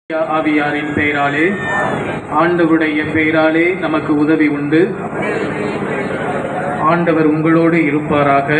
ஆவியாரின் பெயராலே ஆண்டவருடைய பெயராலே நமக்கு உதவி உண்டு ஆண்டவர் உங்களோடு இருப்பாராக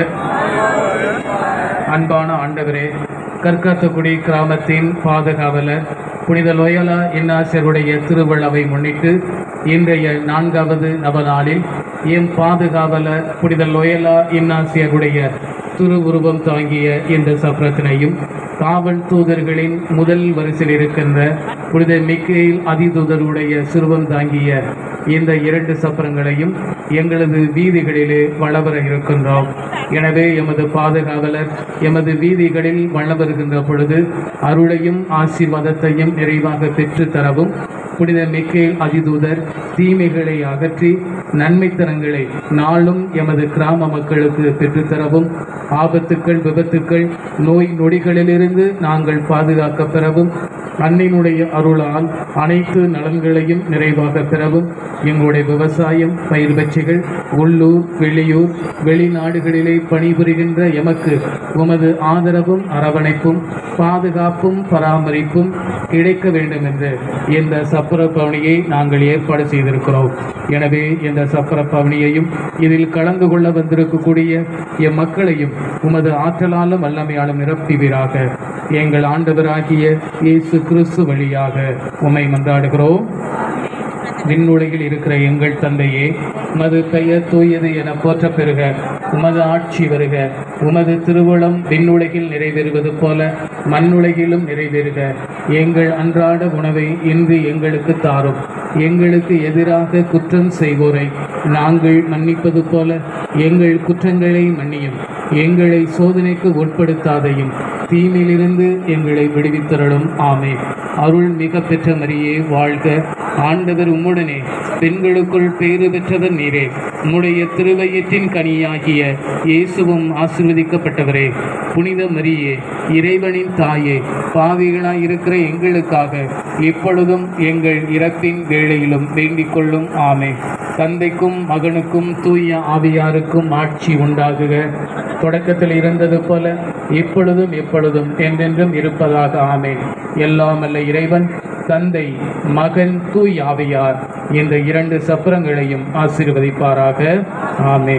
அன்பான ஆண்டவரே கற்காத்தக்குடி கிராமத்தின் பாதுகாவலர் புனித லோயலா இன்னாசியருடைய திருவிழாவை முன்னிட்டு இன்றைய நான்காவது நவநாளில் எம் பாதுகாவலர் புனித லோயலா இன்னாசியருடைய திருவுருவம் தாங்கிய இந்த சப்ரத்தினையும் காவல் தூதர்களின் முதல் வரிசையில் இருக்கின்ற புனித மிக்கேல் அதிதூதருடைய சிறுவம் தாங்கிய இந்த இரண்டு சப்பரங்களையும் எங்களது வீதிகளிலே வளவர இருக்கின்றோம் எனவே எமது பாதுகாவலர் எமது வீதிகளில் வளவருகின்ற பொழுது அருளையும் ஆசீர்வாதத்தையும் நிறைவாக பெற்று தரவும் புனித மிக்கேல் அதிதூதர் தீமைகளை அகற்றி நன்மைத்தனங்களை நாளும் எமது கிராம மக்களுக்கு பெற்றுத்தரவும் ஆபத்துக்கள் விபத்துக்கள் நோய் நொடிகளிலிருந்து நாங்கள் பாதுகாக்க பெறவும் அன்னையினுடைய அருளால் அனைத்து நலன்களையும் நிறைவாக பெறவும் எங்களுடைய விவசாயம் பயிர் பச்சைகள் உள்ளூர் வெளியூர் வெளிநாடுகளிலே பணிபுரிகின்ற எமக்கு உமது ஆதரவும் அரவணைப்பும் பாதுகாப்பும் பராமரிப்பும் கிடைக்க வேண்டும் என்று இந்த சப்பர பவனியை நாங்கள் ஏற்பாடு செய்திருக்கிறோம் எனவே இந்த சப்பர பவனியையும் இதில் கலந்து கொள்ள வந்திருக்கக்கூடிய எம் மக்களையும் உமது ஆற்றலாலும் வல்லமையாலும் நிரப்புவீராக எங்கள் ஆண்டவராகிய இயேசு கிறிஸ்து வழியாக உம்மை மன்றாடுகிறோம் விண்ணுலகில் இருக்கிற எங்கள் தந்தையே உமது பெயர் தூயது என போற்ற பெறுக உமது ஆட்சி வருக உமது திருவுளம் விண்ணுலகில் நிறைவேறுவது போல மண்ணுலகிலும் நிறைவேறுக எங்கள் அன்றாட உணவை இன்று எங்களுக்கு தாரும் எங்களுக்கு எதிராக குற்றம் செய்வோரை நாங்கள் மன்னிப்பது போல எங்கள் குற்றங்களை மன்னியும் எங்களை சோதனைக்கு உட்படுத்தாதையும் தீமையிலிருந்து எங்களை விடுவித்தரலும் ஆமே அருள் மிக பெற்ற மரியே வாழ்க ஆண்டவர் உம்முடனே பெண்களுக்குள் பேறு பெற்றவர் நீரே உம்முடைய திருவயிற்றின் கனியாகிய இயேசுவும் ஆசிர்வதிக்கப்பட்டவரே புனித மரியே இறைவனின் தாயே பாவிகளாய் இருக்கிற எங்களுக்காக இப்பொழுதும் எங்கள் இறப்பின் வேளையிலும் வேண்டிக் கொள்ளும் ஆமே தந்தைக்கும் மகனுக்கும் தூய ஆவியாருக்கும் ஆட்சி உண்டாகுக தொடக்கத்தில் இருந்தது போல இப்பொழுதும் எப்பொழுதும் என்றென்றும் இருப்பதாக ஆமே எல்லாம் அல்ல இறைவன் தந்தை மகன் தூய் ஆவியார் இந்த இரண்டு சப்பரங்களையும் ஆசீர்வதிப்பாராக ஆமே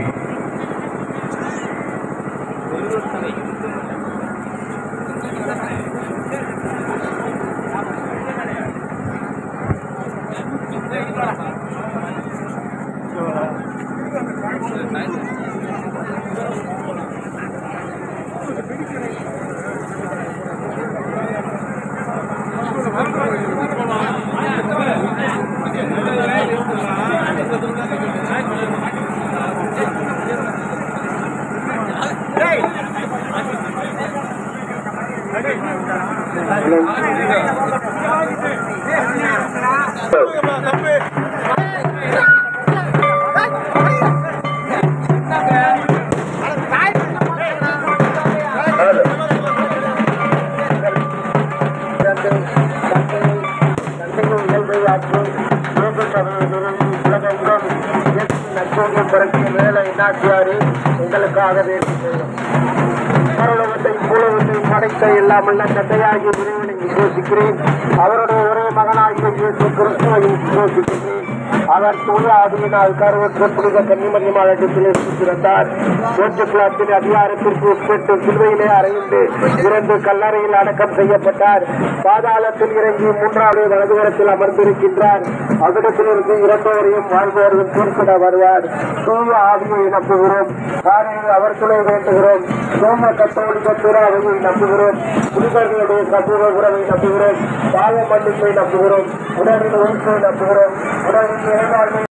எங்களுக்காக பரலோகத்தை பூலகத்தை படைத்த எல்லாமல்ல தந்தையாகி இறைவனை விசுவசிக்கிறேன் அவருடைய ஒரே மகனாகிய இயேசு கிறிஸ்துவையும் விசுவசிக்கிறேன் அவர் தூய ஆதியினால் கருவற்ற புனித கன்னிமரியமான இடத்திலே சுற்றிருந்தார் மூன்று கிளாத்தின் அதிகாரத்திற்கு உட்பட்டு சிலுவையிலே அறைந்து இறந்து கல்லறையில் அடக்கம் செய்யப்பட்டார் பாதாளத்தில் இறங்கி மூன்றாவது வலதுகரத்தில் அமர்ந்திருக்கின்றார் அவ்விடத்திலிருந்து இறந்தவரையும் வாழ்வோரையும் தீர்ப்பிட வருவார் தூய ஆவியை நம்புகிறோம் காரையில் அவர் துணை வேண்டுகிறோம் ரோம கத்தோலிக்க துறாவையை நம்புகிறோம் புனிதர்களுடைய சமூக உறவை நம்புகிறோம் பாவ மன்னிப்பை நம்புகிறோம் உடலின் ஒழுக்கை நம்புகிறோம் உடலின் இறைவாழ்வை